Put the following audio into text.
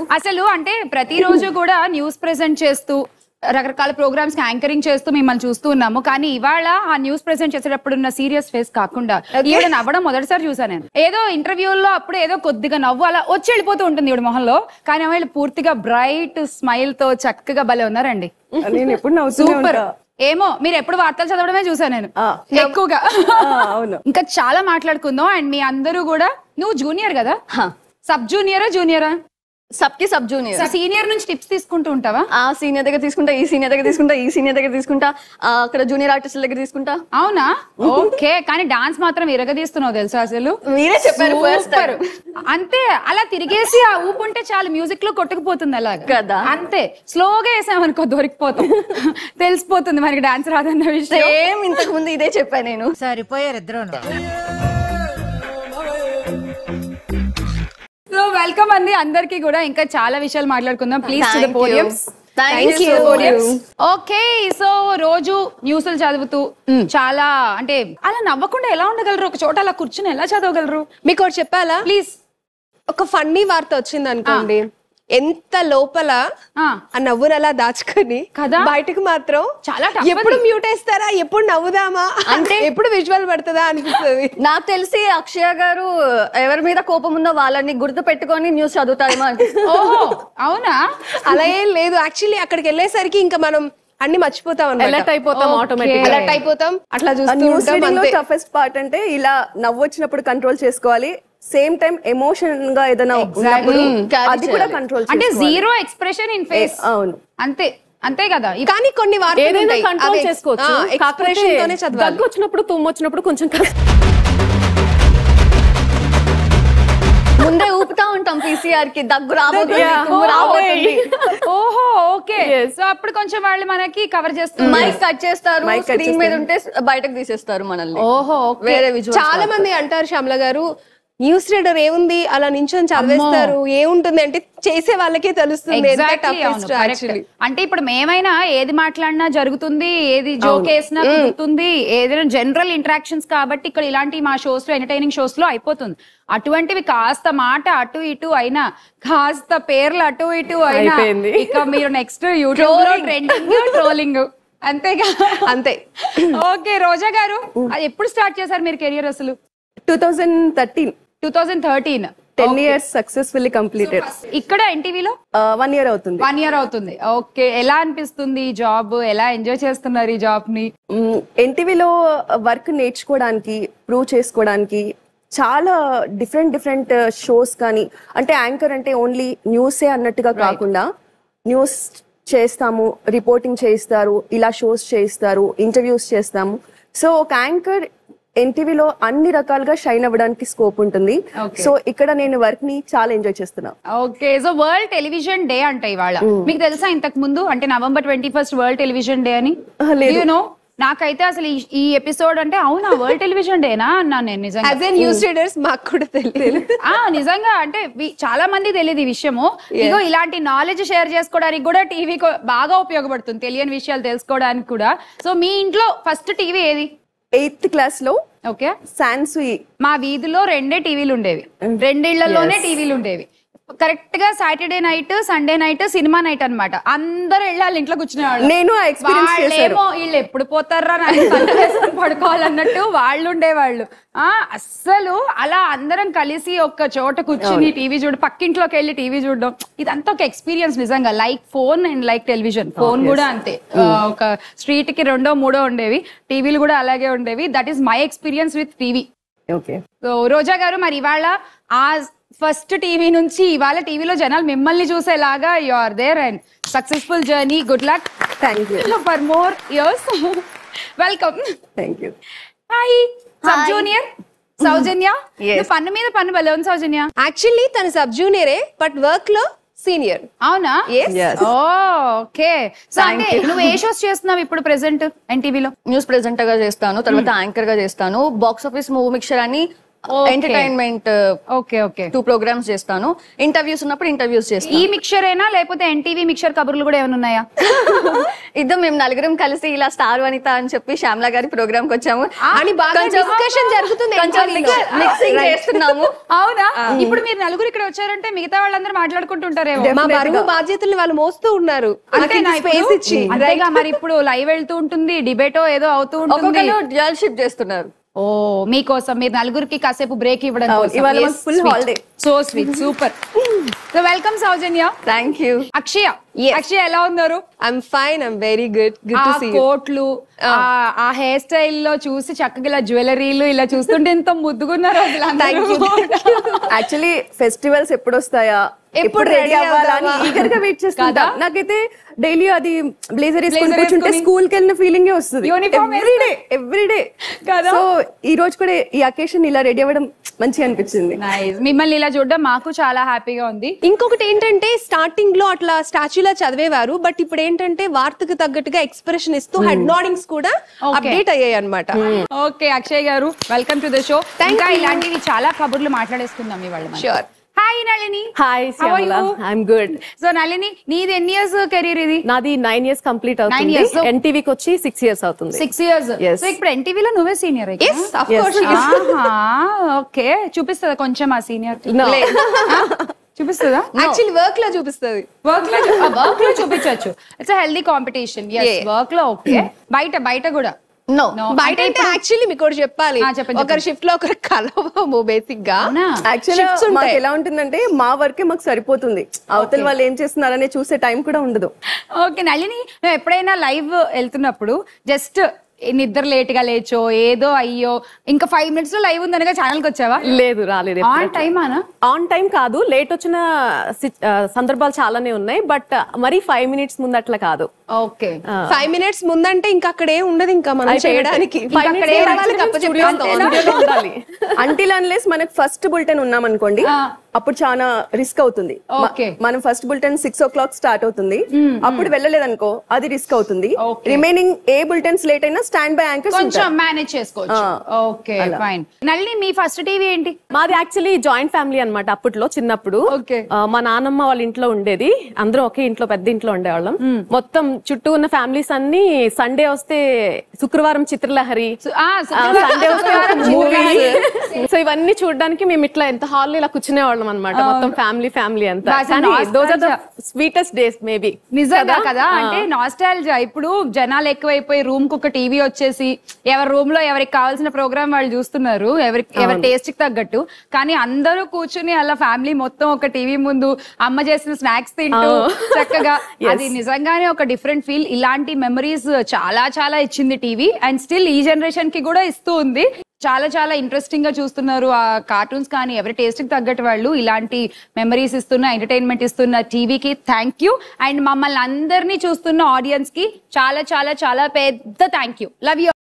అసలు అంటే ప్రతిరోజు కూడా న్యూస్ ప్రెజెంట్ చేస్తూ రకరకాల ప్రోగ్రామ్స్ కి యాంకరింగ్ చేస్తూ మిమ్మల్ని చూస్తూ ఉన్నాము కానీ ఇవాళ ఆ న్యూస్ ప్రెజెంట్ చేసేటప్పుడు ఉన్న సీరియస్ ఫేస్ కాకుండా ఈవిడ నవ్వడం మొదటిసారి చూసాను నేను ఏదో ఇంటర్వ్యూల్లో అప్పుడు ఏదో కొద్దిగా నవ్వు అలా వచ్చి వెళ్ళిపోతూ ఉంటుంది ఈవిడ మొహంలో కానీ ఆమె పూర్తిగా బ్రైట్ స్మైల్ తో చక్కగా భలే ఉన్నారండి నేను ఎప్పుడు నవ్వుతూనే సూపర్ ఉంటా ఏమో మీరు ఎప్పుడు వార్తలు చదవడమే చూసాను నేను ఆ. ఎక్కువగా ఆ, అవును ఇంకా చాలా మాట్లాడుకుందాం అండ్ మీ అందరూ కూడా నువ్వు జూనియర్ కదా సబ్ జూనియరా జూనియరా సబ్కి సబ్ జూనియర్ సీనియర్ నుంచి టిప్స్ తీసుకుంటూ ఉంటావా ఆ సీనియర్ దగ్గర తీసుకుంటా ఈ సీనియర్ దగ్గర తీసుకుంటా ఈ సీనియర్ దగ్గర తీసుకుంటా ఆ, అక్కడ జూనియర్ ఆర్టిస్ట్ దగ్గర తీసుకుంటా అవునా ఓకే కానీ డాన్స్ మాత్రం ఇరగదీస్తున్నావు తెలుసా అసలు మీరే చెప్పారు first సూపర్ అంతే అలా తిరిగేసి ఆ ఊపుంటే చాలు మ్యూజిక్ లో కొట్టుకుపోతుంది అలాగా కదా. అంతే స్లోగా వేసామనుకో దొరికిపోతాం తెలిసిపోతుంది మనకి డాన్స్ రాదన్న విషయం సేమ్ ఇంతకు ముందు ఇదే చెప్పా నేను సరిపోయారు ఇద్దరు సో వెల్కమ్ అండి అందరికి కూడా ఇంకా చాలా విషయాలు మాట్లాడుకుందాం please to the Thank you. Podiums Thank you. Okay so రోజు న్యూస్లు చదువుతూ చాలా అంటే అలా నవ్వకుండా ఎలా ఉండగలరు ఒక చోట అలా కూర్చుని ఎలా చదవగలరు మీకు ఒకటి చెప్పాలా ప్లీజ్ ఒక ఫన్నీ వార్త వచ్చింది అనుకోండి ఎంత లోపల ఆ. ఆ నవ్వును అలా దాచుకొని కదా? బయటకు మాత్రం చాలా tough ఎప్పుడు అది. మ్యూట్ వేస్తారా ఎప్పుడు నవ్వుదామా అంటే ఎప్పుడు విజువల్ పడుతుందా అనిపిస్తుంది నాకు తెలిసి అక్షయ గారు ఎవరి మీద కోపం ఉందో వాళ్ళని గుర్తు పెట్టుకొని న్యూస్ చదువుతారేమో అనిపిస్తుంది ఓహో అవునా అలా ఏం లేదు యాక్చువల్లీ అక్కడికి వెళ్ళేసరికి ఇంకా మనం అన్ని మర్చిపోతాం అన్నమాట. అలర్ట్ అయిపోతాం Okay. ఆటోమేటిక్ అలర్ట్ అయిపోతాం అట్లా చూస్తూ న్యూస్ ఉంటాం రీడింగ్ లో అంతే. టఫెస్ట్ పార్ట్ అంటే ఇలా నవ్వు వచ్చినప్పుడు కంట్రోల్ చేసుకోవాలి సేమ్ టైం ఎమోషన్ గా ఏదైనా ఉన్నప్పుడు Carry అది కూడా చేయాలి. కంట్రోల్ అంటే జీరో ఎక్స్ప్రెషన్ ఇన్ ఫేస్ అవును అంతే అంతే కదా ఇప్- కానీ కొన్ని వార్తలు ఏదైనా ఉంటాయి. కంట్రోల్ అవి చేసుకోవచ్చు ఆ, expression తోనే కాకపోతే చదవాలి దగ్గు వచ్చినప్పుడు తుమ్ము వచ్చినప్పుడు కొంచెం కష్టం. ముందే ఊపుతా ఉంటాం పీసీఆర్ కి దగ్గు రాబోతుంది తుమ్ము రాబోతుంది ఓహో ఓకే సో అప్పుడు కొంచెం వాళ్ళు మనకి కవర్ చేస్తున్నారు మైక్ కట్ చేస్తారు Mic cut స్క్రీన్ మీద ఉంటే బయటకు తీసేస్తారు మనల్ని ఓహో okay. వేరే విజువల్ చాలా మంది అంటారు శ్యామల గారు న్యూస్ రీడర్ ఏముంది అలా నించొని చదివేస్తారు ఏముంటుంది అంటే చేసే వాళ్ళకే తెలుస్తుంది ఎంత Exactly, అవును, toughest correct. actually. అంటే ఇప్పుడు మేమైనా ఏది మాట్లాడినా జరుగుతుంది ఏది జోక్ వేసినా కుదురుతుంది ఏదైనా జనరల్ ఇంటరాక్షన్స్ కాబట్టి ఇక్కడ ఇలాంటి మా షోస్ లో ఎంటర్టైనింగ్ షోస్ లో అయిపోతుంది అటువంటివి కాస్త మాట అటు ఇటు అయినా కాస్త పేర్లు అటు ఇటు అయినా అయిపోయింది. ఇక మీరు నెక్స్ట్ యూట్యూబ్ లో ట్రెండింగ్ ట్రోలింగ్ అంతేగా అంతే ఓకే రోజా గారు అది ఎప్పుడు స్టార్ట్ చేశారు మీరు కెరియర్ అసలు two thousand thirteen two thousand thirteen ten years successfully completed ఇక్కడ ఎన్టీవీలో వన్ ఇయర్ అవుతుంది వన్ ఇయర్ అవుతుంది ఓకే ఎలా అనిపిస్తుంది ఈ జాబ్ ఎలా ఎంజాయ్ చేస్తున్నారు ఈ జాబ్ ని ఎన్టీవీలో వర్క్ నేర్చుకోవడానికి ప్రూవ్ చేసుకోవడానికి చాలా డిఫరెంట్ డిఫరెంట్ షోస్ కానీ అంటే యాంకర్ అంటే ఓన్లీ న్యూసే అన్నట్టుగా కాకుండా న్యూస్ చేస్తాము రిపోర్టింగ్ చేయిస్తారు ఇలా షోస్ చేయిస్తారు ఇంటర్వ్యూస్ చేస్తాము సో ఒక యాంకర్ ఎన్టీవీలో అన్ని రకాలుగా షైన్ అవ్వడానికి స్కోప్ ఉంటుంది Okay. సో ఇక్కడ నేను వర్క్ ని చాలా ఎంజాయ్ చేస్తున్నా okay so world television day అంట ఇవాళ మీకు తెలుసా ఇంతకు ముందు అంటే November twenty first world television day అని ఆ, లేదు. You know, నాకైతే అసలు ఈ- ఈ ఎపిసోడ్ అంటే అవునా వరల్డ్ టెలివిజన్ డేనా అన్నా నేను నిజంగా యాజ్ ఏ న్యూస్ రీడర్స్ మాకు కూడా తెలియదు ఆ నిజంగా అంటే వి- చాలా మంది తెలియదు ఈ విషయము ఇగో ఇలాంటి నాలెడ్జ్ షేర్ చేసుకోవడానికి కూడా టీవీ బాగా ఉపయోగపడుతుంది తెలియని విషయాలు తెలుసుకోవడానికి కూడా సో మీ ఇంట్లో ఫస్ట్ టీవీ ఏది ఎయిత్ క్లాస్ లో ఓకే సాన్సుయి మా వీధిలో రెండే టీవీలు ఉండేవి రెండిళ్లలోనే టీవీలు ఉండేవి కరెక్ట్ గా Saturday night Sunday night cinema night అన్నమాట అందరు వెళ్ళాలి ఇంట్లో కూర్చునేవాళ్ళు నేను ఆ experience చేశాను. వాళ్ళేమో వీళ్ళు ఎప్పుడు పోతారా నాకు కళ్ళు వేసుకొని పడుకోవాలన్నట్టు వాళ్ళు ఉండేవాళ్ళు ఆ అస్సలు అలా అందరం కలిసి ఒక చోట కూర్చుని టీవీ చూడ పక్కింట్లోకి వెళ్ళి టీవీ చూడడం ఇదంతా ఒక ఎక్స్పీరియన్స్ నిజంగా like phone and like television phone కూడా అంతే ఆ, ఒక స్ట్రీట్ కి రెండో మూడో ఉండేవి టీవీలు కూడా అలాగే ఉండేవి that is my experience with TV okay so Roja garu మరి ఇవాళ ఆ ఫస్ట్ టీవీ నుంచి ఇవాళ టీవీలో జనాలు మిమ్మల్ని చూసేలాగా you are there and successful journey good luck thank you for more years welcome thank you hi sub junior Soujanya Yes. నువ్వు పన్ను మీద పన్ను బలే ఉంది సౌజన్య యాక్చువల్లీ తన సబ్ జూనియరే బట్ వర్క్ లో సీనియర్ అవునా Yes. ఓకే సో అంటే నువ్వు ఏ షోస్ చేస్తున్నావు ఇప్పుడు ప్రెసెంట్ ఎన్టీవీలో న్యూస్ ప్రెజెంటర్ గా చేస్తాను తర్వాత యాంకర్ గా చేస్తాను బాక్స్ ఆఫీస్ మూవీ మిక్చర్ అని Okay. Entertainment okay okay two programmes చేస్తాను ఇంటర్వ్యూస్ ఉన్నప్పుడు ఇంటర్వ్యూస్ చేస్తాను ఈ మిక్చర్ అయినా లేకపోతే ఎన్టీవీ మిక్చర్ కబుర్లు కూడా ఏమైనా ఉన్నాయా ఇద్దరు మేము నలుగురం కలిసి ఇలా స్టార్ వనిత అని చెప్పి శ్యామ్లా గారి ప్రోగ్రామ్ కి వచ్చాము అని బాగా డిస్కషన్ జరుగుతుంది కొంచెం ఎంక్వైరీలో. మిక్సింగ్ చేస్తున్నాము అవునా ఇప్పుడు మీరు నలుగురు ఇక్కడ వచ్చారంటే మిగతా వాళ్ళందరూ మాట్లాడుకుంటుంటారేమో మా బరువు బాధ్యతలు వాళ్ళు మోస్తూ ఉన్నారు అంతేనా స్పేస్ ఇప్పుడు? ఇచ్చి అంతేగా మరి ఇప్పుడు లైవ్ వెళ్తూ ఉంటుంది డిబేటో ఏదో అవుతూ ఉంటుంది ఒక్కొక్కరు డ్యూయల్ షిప్ చేస్తున్నారు ఓ మీకోసం మీరు నలుగురికి కాసేపు బ్రేక్ ఇవ్వడం అవును, ఇవాళ మాకు full holiday. So sweet super so welcome Soujanya thank you Akshaya Akshaya ఎలా ఉన్నారు I'm fine I'm very good good ఆ టు సీ కోట్లు ఆ- ఆ హెయిర్ స్టైల్ లో చూసి చక్కగా ఇలా జ్యువెలరీలు ఇలా చూస్తుంటే ఎంత ముద్దుగున్నారు అసలు అందరూ. యాక్చువల్లీ ఫెస్టివల్స్ ఎప్పుడు వస్తాయా ఎప్పుడు ఎప్పుడు రెడీ ready అవ్వాలని అవుదామా? ఈగర్ గా వెయిట్ చేస్తుంటా కదా? నాకైతే డైలీ అది బ్లేజర్ వేసుకొని Blazer కూర్చుంటే వేసుకొని. స్కూల్ కి వెళ్ళిన ఫీలింగ్ వస్తుంది Uniform every day every day కదా? సో ఈ రోజు కూడా ఈ అకేషన్ ఇలా రెడీ అవ్వడం మంచిగా అనిపించింది Nice. మిమ్మల్ని ఇలా చూడడం మాకు చాలా హ్యాపీగా ఉంది ఇంకొకటి ఏంటంటే స్టార్టింగ్ లో అట్లా స్టాచ్యూలా చదివేవారు బట్ ఇప్పుడు ఏంటంటే వార్తకు తగ్గట్టుగా ఎక్స్ప్రెషన్ ఇస్తూ హెడ్ నోడింగ్స్ కూడా Okay. అప్డేట్ అయ్యాయి అనమాట okay Akshay garu welcome to the show Thank ఇంకా you. ఇలాంటివి చాలా కబుర్లు మాట్లాడేసుకుందాం ఇవాళ Sure. Hi Nalini hi How are Shyamala you? I'm good so Nalini నీది ఎన్ని ఇయర్స్ కెరీర్ ఇది నాది నైన్ ఇయర్స్ కంప్లీట్ Nine అవుతుంది years. ఎన్టీవీకి వచ్చి సిక్స్ ఇయర్స్ అవుతుంది సిక్స్ ఇయర్స్ Yes. సో ఇప్పుడు ఎన్టీవీలో నువ్వే senior Yes, of Yes. course. Okay చూపిస్తుందా కొంచెం ఆ సీనియర్ No. చూపిస్తుందా యాక్చువల్లీ వర్క్ లో చూపిస్తుంది వర్క్ లో వర్క్ లో చూపించచ్చు it's healthy competition yes Yeah. Work లో ఓకే బయట బయట కూడా నో No. బయట అంటే యాక్చువల్లీ మీకు ఒకటి చెప్పాలి ఆ, చెప్పండి, ఒకరి షిఫ్ట్ లో ఒకరు కలవము బేసిక్ గా అవునా యాక్చువల్లీ Shifts మాకు ఉంటాయి. ఎలా ఉంటుందంటే మా వర్కే మాకు సరిపోతుంది అవతల వాళ్ళు ఏం చేస్తున్నారనే చూసే టైం కూడా ఉండదు ఓకే నళిని నువ్వు ఎప్పుడైనా లైవ్ వెళ్తున్నప్పుడు జస్ట్ నిద్ర లేట్ గా లేచో ఏదో అయ్యో ఇంకా ఫైవ్ మినిట్స్ లో లైవ్ ఉందనగా ఛానల్ కి వచ్చావా లేదు రాలేదు ఆన్ టైమ్ అనా ఆన్ టైం కాదు లేట్ వచ్చిన సి- ఆ, సందర్భాలు చాలానే ఉన్నాయి బట్ మరీ ఫైవ్ మినిట్స్ ముందు అట్లా కాదు ఓకే ఫైవ్ మినిట్స్ ముందంటే ఇంకా అక్కడ ఏం ఉండదు ఇంకా మనం చేయడానికి Five ఇంకా minutes అక్కడ ఏం ఏం వాళ్ళకి actually అప్పచెప్పేస్తాం. studio లో- studio లో ఉండాలి అంటిల్ అన్లెస్ మనకు ఫస్ట్ బులెటిన్ ఉన్నాం అనుకోండి అప్పుడు చాలా రిస్క్ అవుతుంది మ- Okay. మనం first bulletin six o'clock start అవుతుంది అప్పుడు వెళ్ళలేదనుకో అది రిస్క్ అవుతుంది Okay. రిమైనింగ్ ఏ బులెటిన్స్ లేట్ అయినా స్టాండ్ బై యాంకర్స్ కొంచెం మేనేజ్ చేసుకోవచ్చు ఆ, ఓకే ఫైన్ నళిని మీ ఫస్ట్ టీవీ ఏంటి మాది యాక్చువల్లీ జాయింట్ ఫ్యామిలీ అన్నమాట అప్పట్లో చిన్నప్పుడు Okay. ఆ, మా నాన్నమ్మ వాళ్ళ ఇంట్లో ఉండేది అందరం ఒకే ఇంట్లో పెద్ద ఇంట్లో ఉండేవాళ్ళం మొత్తం చుట్టూ ఉన్న ఫ్యామిలీస్ అన్ని సండే వస్తే శుక్రవారం చిత్రలహరి ఆ, సండే వస్తే శుక్రవారం మూవీస్ సో ఇవన్నీ చూడడానికి మేము ఇట్లా ఎంత హాల్ ఇలా కూర్చునే వాళ్ళం అనమాట మొత్తం ఫ్యామిలీ ఫ్యామిలీ అంతా That's a కానీ those are the nostalgia. Sweetest days maybe నిజంగా కదా అంటే నాస్టాలజా ఇప్పుడు జనాలు ఎక్కువైపోయి రూమ్ కు ఒక టీవీ వచ్చేసి ఎవరి రూమ్ లో ఎవరికి కావాల్సిన ప్రోగ్రామ్ వాళ్ళు చూస్తున్నారు ఎవరి ఎవరి టేస్ట్ కి తగ్గట్టు కానీ అందరూ కూర్చుని అలా ఫ్యామిలీ మొత్తం ఒక టీవీ ముందు అమ్మ చేసిన స్నాక్స్ తింటూ చక్కగా అది నిజంగానే ఒక డిఫరెంట్ ఫీల్ ఇలాంటి మెమరీస్ చాలా చాలా ఇచ్చింది టీవీ అండ్ స్టిల్ ఈ జనరేషన్ కి కూడా ఇస్తూ ఉంది చాలా చాలా ఇంట్రెస్టింగ్ గా చూస్తున్నారు ఆ కార్టూన్స్ కానీ ఎవరి టేస్ట్ కి తగ్గట్టు వాళ్ళు ఇలాంటి మెమరీస్ ఇస్తున్న ఎంటర్టైన్మెంట్ ఇస్తున్న టీవీకి థ్యాంక్ యూ అండ్ మమ్మల్ని అందరినీ చూస్తున్న ఆడియన్స్ కి చాలా చాలా చాలా పెద్ద థ్యాంక్ యూ లవ్ యూ